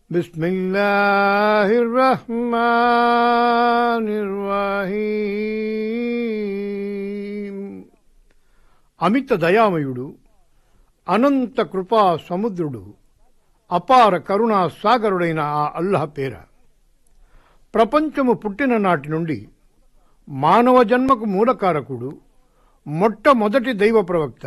بسم الله الرحمن الرحيم అమిత దయామయుడు అనంత కృపా సముద్రుడు అపార కరుణా సాగరుడైన ఆ అల్లాహ్ పేర ప్రపంచము పుట్టిన నాటి నుండి మానవ జన్మకు మూలకారకుడు మొట్టమొదటి దైవ ప్రవక్త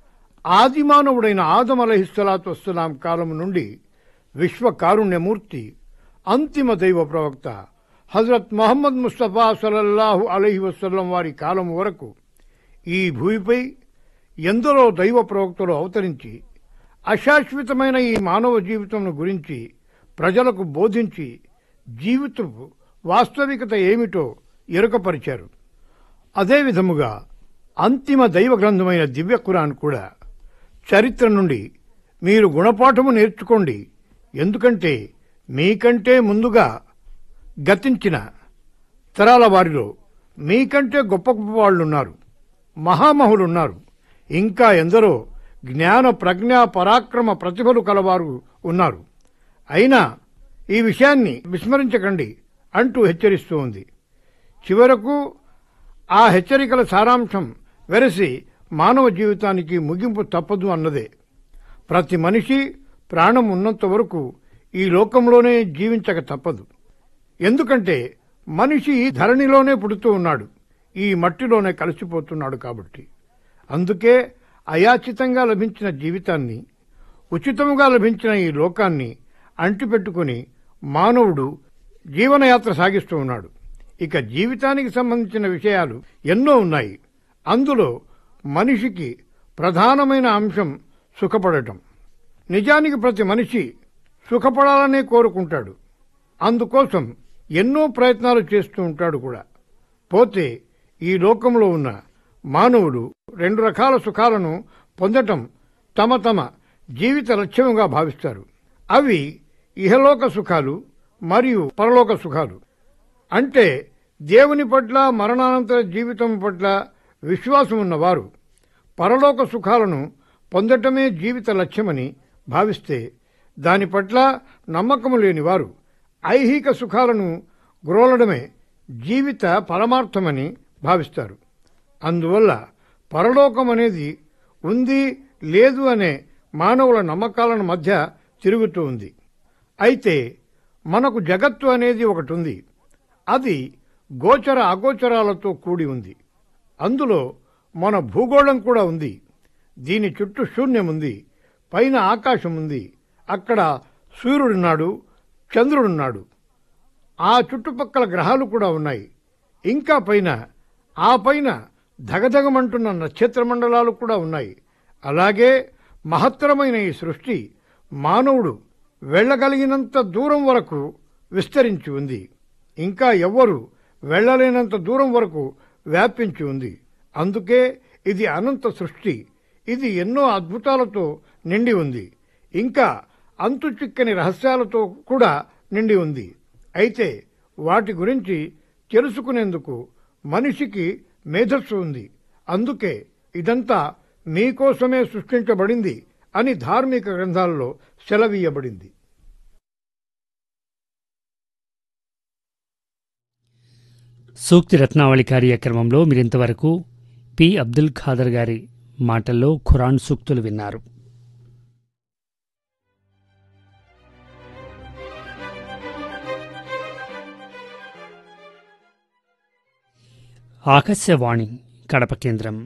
ఆదిమానవుడైన ఆదం అలహిస్సలాతు వస్సలాం కాలం నుండి విశ్వ కారుణ్యమూర్తి అంతిమ దైవ ప్రవక్త హజరత్ మొహమ్మద్ ముస్తఫా సలల్లాహు అలహి వసల్లం వారి కాలం వరకు ఈ భూమిపై ఎందరో దైవ ప్రవక్తలు అవతరించి అశాశ్వతమైన ఈ మానవ జీవితం గురించి ప్రజలకు బోధించి జీవితపు వాస్తవికత ఏమిటో ఎరుకపరిచారు అదే విధముగా అంతిమ దైవ గ్రంథమైన దివ్య ఖురాన్ కూడా చరిత్ర నుండి మీరు గుణపాఠము నేర్చుకోండి ఎందుకంటే మీకంటే ముందుగా గతించిన తరాల వారిలో మీకంటే గొప్ప గొప్ప వాళ్ళున్నారు మహామహులున్నారు ఇంకా ఎందరో జ్ఞాన ప్రజ్ఞా పరాక్రమ ప్రతిభలు కలవారు ఉన్నారు అయినా ఈ విషయాన్ని విస్మరించకండి అంటూ హెచ్చరిస్తూ ఉంది చివరకు ఆ హెచ్చరికల సారాంశం వెరసి మానవ జీవితానికి ముగింపు తప్పదు అన్నదే ప్రతి మనిషి ప్రాణం ఉన్నంత వరకు ఈ లోకంలోనే జీవించక తప్పదు ఎందుకంటే మనిషి ఈ ధరణిలోనే పుడుతూ ఉన్నాడు ఈ మట్టిలోనే కలిసిపోతున్నాడు కాబట్టి అందుకే అయాచితంగా లభించిన జీవితాన్ని ఉచితముగా లభించిన ఈ లోకాన్ని అంటిపెట్టుకుని మానవుడు జీవనయాత్ర సాగిస్తూ ఉన్నాడు ఇక జీవితానికి సంబంధించిన విషయాలు ఎన్నో ఉన్నాయి అందులో మనిషికి ప్రధానమైన అంశం సుఖపడటం నిజానికి ప్రతి మనిషి సుఖపడాలనే కోరుకుంటాడు అందుకోసం ఎన్నో ప్రయత్నాలు చేస్తూ ఉంటాడు కూడా పోతే ఈ లోకంలో ఉన్న మానవులు రెండు రకాల సుఖాలను పొందటం తమ తమ జీవిత లక్ష్యంగా భావిస్తారు అవి ఇహలోక సుఖాలు మరియు పరలోక సుఖాలు అంటే దేవుని పట్ల మరణానంతర జీవితం పట్ల విశ్వాసం ఉన్నవారు పరలోక సుఖాలను పొందటమే జీవిత లక్ష్యమని భావిస్తే దాని పట్ల నమ్మకము లేని వారు ఐహిక సుఖాలను గ్రోలడమే జీవిత పరమార్థమని భావిస్తారు అందువల్ల పరలోకం అనేది ఉంది లేదు అనే మానవుల నమ్మకాలను మధ్య తిరుగుతూ ఉంది అయితే మనకు జగత్తు అనేది ఒకటి ఉంది అది గోచర అగోచరాలతో కూడి ఉంది అందులో మన భూగోళం కూడా ఉంది దీని చుట్టూ శూన్యం ఉంది పైన ఆకాశం ఉంది అక్కడ సూర్యుడున్నాడు చంద్రుడున్నాడు ఆ చుట్టుపక్కల గ్రహాలు కూడా ఉన్నాయి ఇంకా పైన ఆ పైన ధగధగమంటున్న నక్షత్ర మండలాలు కూడా ఉన్నాయి అలాగే మహత్తరమైన ఈ సృష్టి మానవుడు వెళ్ళగలిగినంత దూరం వరకు విస్తరించి ఉంది ఇంకా ఎవ్వరు వెళ్ళలేనంత దూరం వరకు వ్యాపించి ఉంది అందుకే ఇది అనంత సృష్టి ఇది ఎన్నో అద్భుతాలతో నిండి ఉంది ఇంకా అంతు చిక్కని రహస్యాలతో కూడా నిండి ఉంది అయితే వాటి గురించి తెలుసుకునేందుకు మనిషికి మేధస్సు ఉంది అందుకే ఇదంతా మీకోసమే సృష్టించబడింది అని ధార్మిక గ్రంథాల్లో సెలవీయబడింది సూక్తి రత్నావళి కార్యక్రమంలో మీరింతవరకు పి అబ్దుల్ ఖాదర్ గారి మాటల్లో ఖురాన్ సూక్తులు విన్నారు ఆకాశవాణి కడప కేంద్రం